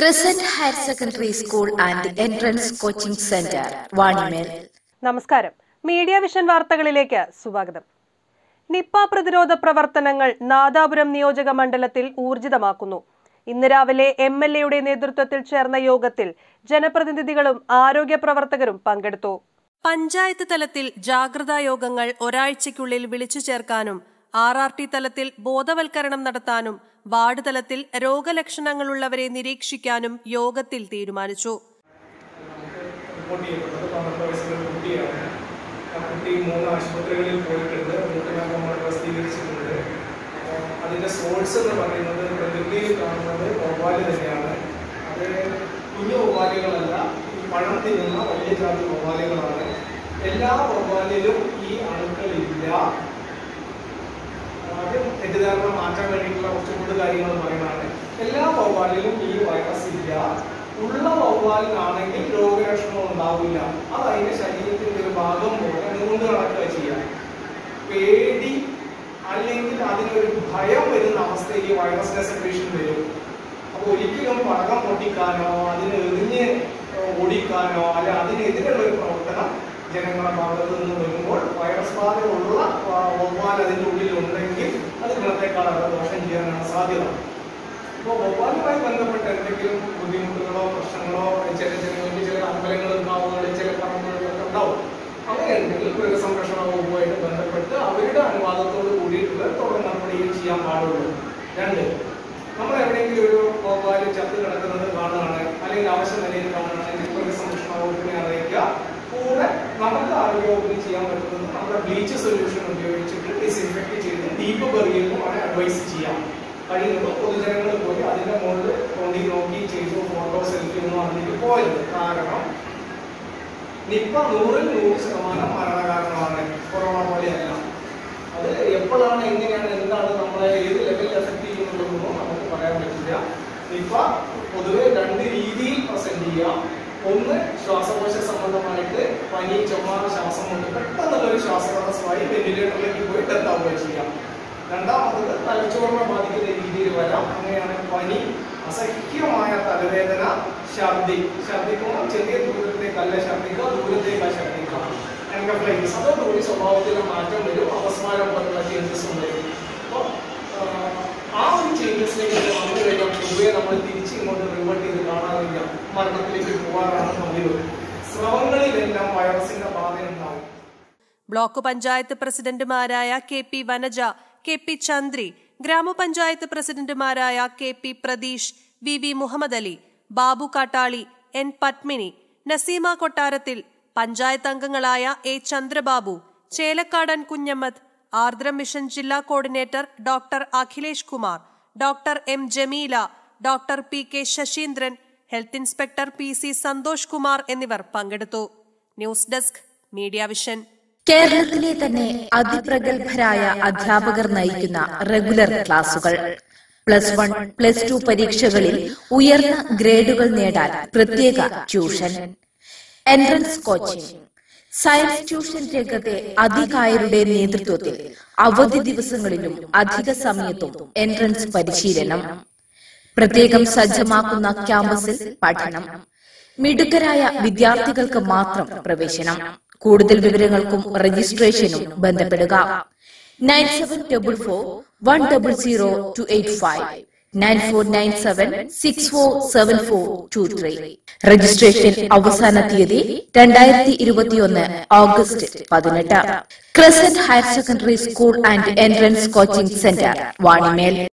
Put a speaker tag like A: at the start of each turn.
A: crescent higher secondary school and entrance coaching centre Vanimel
B: നമസ്കാരം media vision വാർത്തകളിലേക്ക് സ്വാഗതം Nipah പ്രതിരോധ പ്രവർത്തനങ്ങൾ നാദാപുരം നിയോജക മണ്ഡലത്തിൽ ഊർജിതമാക്കുന്നു ഇന്ന് രാവിലെ എം എൽ എയുടെ നേതൃത്വത്തിൽ ചേർന്ന യോഗത്തിൽ ജനപ്രതിനിധികളും ആരോഗ്യ പ്രവർത്തകരും പങ്കെടുത്തു പഞ്ചായത്ത് തലത്തിൽ ജാഗ്രതാ യോഗങ്ങൾ ഒരാഴ്ചയ്ക്കുള്ളിൽ വിളിച്ചു ചേർക്കാനും ആർ ആർ ടി തലത്തിൽ ബോധവൽക്കരണം നടത്താനും വാർഡ് തലത്തിൽ രോഗലക്ഷണങ്ങളുള്ളവരെ നിരീക്ഷിക്കാനും യോഗത്തിൽ തീരുമാനിച്ചു
C: റിപ്പോർട്ട് ചെയ്യപ്പെട്ടത് പന്ത്രണ്ട് വയസ്സുള്ള ഒരു കുട്ടിയാണ് ആ കുട്ടി മൂന്ന് ആശുപത്രികളിൽ പോയിട്ടുണ്ട് മൂട്ടിനകം നമ്മൾ പ്രസിദ്ധീകരിച്ചിട്ടുണ്ട് അപ്പോൾ അതിൻ്റെ സോഴ്സ് എന്ന് പറയുന്നത് പ്രകൃതിയിൽ കാണുന്നത് വവ്വാല് തന്നെയാണ് അത് കുഞ്ഞു വവ്വാലുകളല്ല ഈ പഴം തിന്നുന്ന വലിയ ജാതി വവ്വാലുകളാണ് എല്ലാ വവ്വാലിലും ഈ അണുക്കളില്ല ആദ്യം തെറ്റിദ്ധാരണ മാറ്റാൻ വേണ്ടിയിട്ടുള്ള കുറച്ച് കൂടുതൽ കാര്യങ്ങൾ പറയുന്നതാണ് എല്ലാ വവ്വാലിലും ഈ വൈറസ് ഇല്ല ഉള്ള വവ്വാലിനാണെങ്കിൽ രോഗലക്ഷണം ഉണ്ടാവില്ല അത് അതിന്റെ ശരീരത്തിന്റെ ഒരു ഭാഗം പോലെ അതുകൊണ്ട് നടക്കുക ചെയ്യാം പേടി അല്ലെങ്കിൽ അതിനൊരു ഭയം വരുന്ന അവസ്ഥയിൽ ഈ വൈറസിന്റെ സെക്രേഷൻ വരും അപ്പോൾ ഒരിക്കലും പടകം പൊട്ടിക്കാനോ അതിന് എറിഞ്ഞ് ഓടിക്കാനോ അല്ല അതിനെതിരെയുള്ള ഒരു പ്രവർത്തനം ജനങ്ങളുടെ ഭാഗത്ത് നിന്ന് വരുമ്പോൾ വൈറസ് ബാധയുള്ള വവ്വാൽ അതിൻ്റെ ഉള്ളിൽ ഉണ്ടെങ്കിൽ അത് ഗുണത്തെക്കാളേറെ ദോഷം ചെയ്യാനാണ് സാധ്യത ഇപ്പോൾ വവ്വാലുമായി ബന്ധപ്പെട്ട് എന്തെങ്കിലും ബുദ്ധിമുട്ടുകളോ പ്രശ്നങ്ങളോ ചില ജനങ്ങൾക്ക് ചില അമ്പലങ്ങളും കാവുകളും ചില പറമ്പുകളൊക്കെ ഉണ്ടാവും അങ്ങനെയുണ്ടെങ്കിൽ മൃഗസംരക്ഷണ വകുപ്പുമായിട്ട് ബന്ധപ്പെട്ട് അവരുടെ അനുവാദത്തോട് കൂടിയിട്ടുള്ള തുടർ നടപടികൾ ചെയ്യാൻ പാടുള്ളൂ രണ്ട് നമ്മൾ എവിടെയെങ്കിലും ഒരു വവ്വാല് ചത്ത് കിടക്കുന്നത് കാണുകയാണ് അല്ലെങ്കിൽ ആവശ്യ നിലയിൽ കാണുകയാണെങ്കിൽ മൃഗസംരക്ഷണ വകുപ്പിനെ അറിയിക്കുക കൂടെ നമുക്ക് ആരോഗ്യവകുപ്പിന് ചെയ്യാൻ പറ്റുന്നത് നമ്മുടെ ബ്ലീച്ച് സൊല്യൂഷൻ ഉപയോഗിച്ചിട്ട് ഡിസിൻഫെക്ട് ചെയ്ത് ഡീപ്പ് ബെറിയലിനും ആണ് അഡ്വൈസ് ചെയ്യാം കഴിയുന്നത് പൊതുജനങ്ങൾ പോയി അതിന്റെ മുകളിൽ തോണ്ടി നോക്കി ചെയ്തു ഫോട്ടോ സെൽഫി ഒന്നും അതിലേക്ക് പോയത് കാരണം നിപ്പ നൂറിൽ നൂറ് ശതമാനം മരണകാരണമാണ് കൊറോണ പോലെയല്ല അത് എപ്പോഴാണ് എങ്ങനെയാണ് എന്താണ് നമ്മളെ ഏത് ലെവലിൽ എഫക്ട് ചെയ്യുന്നുള്ളതൊന്നും നമുക്ക് പറയാൻ പറ്റില്ല നിപ്പ പൊതുവെ രണ്ട് രീതിയിൽ പ്രസന്റ് ചെയ്യാം ഒന്ന് ശ്വാസകോശ സംബന്ധമായിട്ട് പനി ചുമ ശ്വാസം കൊണ്ട് പെട്ടെന്നുള്ള ഒരു ശ്വാസതടസ്സമായി വെന്റിലേറ്ററിലേക്ക് പോയി ഡെത്ത് ആവുകയും ചെയ്യാം രണ്ടാമത്തത് തലച്ചോറിനെ ബാധിക്കുന്ന രീതിയിൽ വരാം അങ്ങനെയാണ് പനി അസഹ്യമായ തലവേദന ഛർദി ഛർദിക്കുമ്പോൾ ചെറിയ ദൂരത്തേക്കല്ല ഛർദിക്കുക ദൂരത്തേക്കാ ഛർദിക്കുക എൻകഫ്ലൈറ്റിസ് അതോടുകൂടി സ്വഭാവത്തിലെ മാറ്റം വരും അപസ്മാരം പോലുള്ള ചേഞ്ചസും വരും അപ്പോൾ ആ ഒരു ചേഞ്ചസിലേക്ക് വന്നു കഴിഞ്ഞാൽ പൊതുവെ നമ്മൾ തിരിച്ച് ഇങ്ങോട്ട് റിവേർട്ട് ചെയ്ത് കാണാറില്ല മരണത്തിലേക്ക് പോകാറാണ് പതിവ് സ്രവങ്ങളിലെല്ലാം വൈറസിന്റെ ബാധയുണ്ടാവും
B: ബ്ലോക്ക് പഞ്ചായത്ത് പ്രസിഡന്റുമാരായ K P Vanaja K P Chandri ഗ്രാമപഞ്ചായത്ത് പ്രസിഡന്റുമാരായ K P Pratheesh V V Muhammad Ali Babu Kattali N Padmini Naseema കൊട്ടാരത്തിൽ പഞ്ചായത്ത് അംഗങ്ങളായ എ ചന്ദ്രബാബു ചേലക്കാടൻ കുഞ്ഞമ്മദ് ആർദ്രം മിഷൻ ജില്ലാ coordinator doctor Akhilesh Kumar doctor M Jameela doctor P K Sasheendran health inspector P C Santhosh Kumar എന്നിവർ പങ്കെടുത്തു ന്യൂസ് ഡെസ്ക് മീഡിയ വിഷൻ
A: കേരളത്തിലെ തന്നെ അതിപ്രഗത്ഭരായ അധ്യാപകർ നയിക്കുന്ന റെഗുലർ ക്ലാസുകൾ പ്ലസ് വൺ പ്ലസ് ടു പരീക്ഷകളിൽ ഉയർന്ന ഗ്രേഡുകൾ നേടാൻ പ്രത്യേക tuition entrance coaching science tuition രംഗത്തെ അധികായരുടെ നേതൃത്വത്തിൽ അവധി ദിവസങ്ങളിലും അധിക സമയത്തും എൻട്രൻസ് പരിശീലനം പ്രത്യേകം സജ്ജമാക്കുന്ന ക്യാമ്പസിൽ പഠനം മിടുക്കരായ വിദ്യാർത്ഥികൾക്ക് മാത്രം പ്രവേശനം കൂടുതൽ വിവരങ്ങൾക്കും രജിസ്ട്രേഷനും ബന്ധപ്പെടുക nine seven double four one double zero two eight five nine four nine seven six four seven four two three registration അവസാന തീയതി രണ്ടായിരത്തി ഇരുപത്തിയൊന്ന് ഓഗസ്റ്റ് പതിനെട്ട് crescent higher secondary school and entrance coaching centre Vanimel